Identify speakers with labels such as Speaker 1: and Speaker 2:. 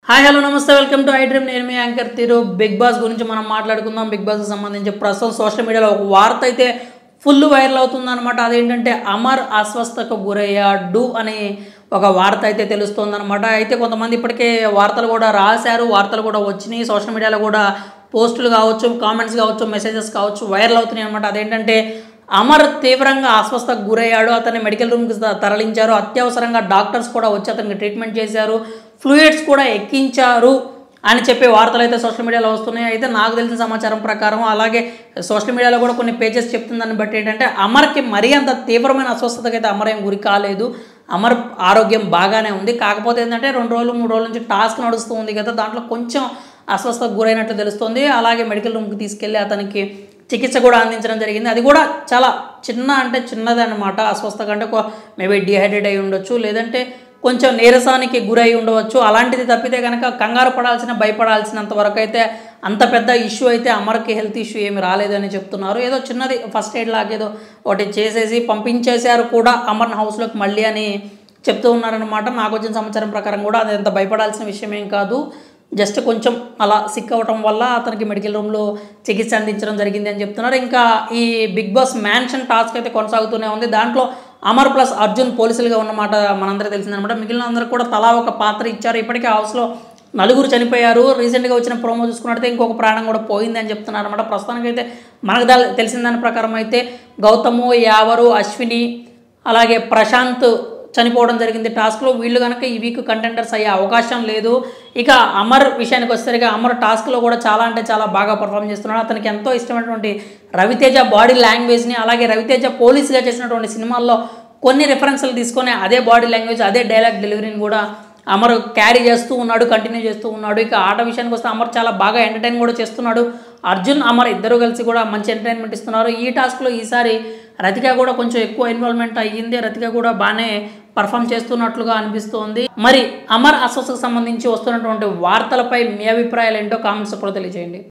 Speaker 1: hi hello నమస్తే welcome to I dream నేను మీ యాంకర్ తీరు బిగ్ బాస్ గురించి మనం మాట్లాడుకుందాం బిగ్ బాస్కి సంబంధించి ప్రస్తుతం సోషల్ మీడియాలో ఒక వార్త అయితే ఫుల్ వైరల్ అవుతుందన్నమాట అదేంటంటే అమర్ అస్వస్థకు గురయ్యాడు అని ఒక వార్త అయితే తెలుస్తుందన్నమాట అయితే కొంతమంది ఇప్పటికే వార్తలు కూడా రాశారు వార్తలు కూడా వచ్చినాయి సోషల్ మీడియాలో కూడా పోస్టులు కావచ్చు కామెంట్స్ కావచ్చు మెసేజెస్ కావచ్చు వైరల్ అవుతున్నాయి అనమాట అదేంటంటే అమర్ తీవ్రంగా అస్వస్థకు గురయ్యాడు అతన్ని మెడికల్ రూమ్కి తరలించారు అత్యవసరంగా డాక్టర్స్ కూడా వచ్చి అతనికి ట్రీట్మెంట్ చేశారు ఫ్లూయిడ్స్ కూడా ఎక్కించారు అని చెప్పే వార్తలు అయితే సోషల్ మీడియాలో వస్తున్నాయి అయితే నాకు తెలిసిన సమాచారం ప్రకారం అలాగే సోషల్ మీడియాలో కూడా కొన్ని పేజెస్ చెప్తుందని బట్టి ఏంటంటే అమర్కి మరీ అంత తీవ్రమైన అస్వస్థతకి అయితే అమర్ ఏం గురి కాలేదు అమర్ ఆరోగ్యం బాగానే ఉంది కాకపోతే ఏంటంటే రెండు రోజులు మూడు రోజుల నుంచి టాస్క్ నడుస్తూ ఉంది కదా దాంట్లో కొంచెం అస్వస్థతకు గురైనట్లు తెలుస్తుంది అలాగే మెడికల్ రూమ్కి తీసుకెళ్ళి అతనికి చికిత్స కూడా అందించడం జరిగింది అది కూడా చాలా చిన్న అంటే చిన్నది అనమాట అస్వస్థ కంటే మేబీ డిహైడ్రేట్ అయి ఉండొచ్చు లేదంటే కొంచెం నీరసానికి గురై ఉండవచ్చు అలాంటిది తప్పితే కనుక కంగారు పడాల్సిన భయపడాల్సినంత వరకు అయితే అంత పెద్ద ఇష్యూ అయితే అమర్కి హెల్త్ ఇష్యూ ఏమి రాలేదని చెప్తున్నారు ఏదో చిన్నది ఫస్ట్ ఎయిడ్ లాగేదో ఒకటి చేసేసి పంపించేశారు కూడా అమర్ని హౌస్లోకి మళ్ళీ అని చెప్తూ ఉన్నారనమాట నాకు వచ్చిన సమాచారం ప్రకారం కూడా అది అంత భయపడాల్సిన విషయం ఏం కాదు జస్ట్ కొంచెం అలా సిక్ అవ్వటం వల్ల అతనికి మెడికల్ రూమ్లో చికిత్స అందించడం జరిగింది అని చెప్తున్నారు ఇంకా ఈ బిగ్ బాస్ మ్యాన్షన్ టాస్క్ అయితే కొనసాగుతూనే ఉంది దాంట్లో అమర్ ప్లస్ అర్జున్ పోలీసులుగా ఉన్నమాట మనందరూ తెలిసిందనమాట మిగిలిన అందరూ కూడా తలా ఒక పాత్ర ఇచ్చారు ఇప్పటికే హౌస్లో నలుగురు చనిపోయారు రీసెంట్గా వచ్చిన ప్రోమో చూసుకున్నట్టయితే ఇంకొక ప్రాణం కూడా పోయింది అని చెప్తున్నారు అనమాట ప్రస్తుతానికైతే మనకు దా- తెలిసిన దాని ప్రకారం అయితే గౌతము యావరు అశ్విని అలాగే ప్రశాంత్ చనిపోవడం జరిగింది టాస్క్లో వీళ్ళు కనుక ఈ వీక్ కంటెండర్స్ అయ్యే అవకాశం లేదు ఇక అమర్ విషయానికి వచ్చేసరికి అమర్ టాస్క్లో కూడా చాలా అంటే చాలా బాగా పర్ఫామ్ చేస్తున్నాడు అతనికి ఎంతో ఇష్టమైనటువంటి రవితేజ బాడీ లాంగ్వేజ్ని అలాగే రవితేజ పోలీస్గా చేసినటువంటి సినిమాల్లో కొన్ని రెఫరెన్స్లు తీసుకొని అదే బాడీ లాంగ్వేజ్ అదే డైలాగ్ డెలివరీని కూడా అమర్ క్యారీ చేస్తూ ఉన్నాడు కంటిన్యూ చేస్తూ ఉన్నాడు ఇక ఆట విషయానికి వస్తే అమర్ చాలా బాగా ఎంటర్టైన్ కూడా చేస్తున్నాడు అర్జున్ అమర్ ఇద్దరు కలిసి కూడా మంచి ఎంటర్టైన్మెంట్ ఇస్తున్నారు ఈ టాస్క్లో ఈసారి రతిక కూడా కొంచెం ఎక్కువ ఇన్వాల్వ్మెంట్ అయ్యింది రతిక కూడా బాగానే పర్ఫామ్ చేస్తున్నట్లుగా అనిపిస్తోంది మరి అమర్ అస్వస్థకు సంబంధించి వస్తున్నటువంటి వార్తలపై మీ అభిప్రాయాలు ఏంటో కామెంట్స్ కూడా తెలియజేయండి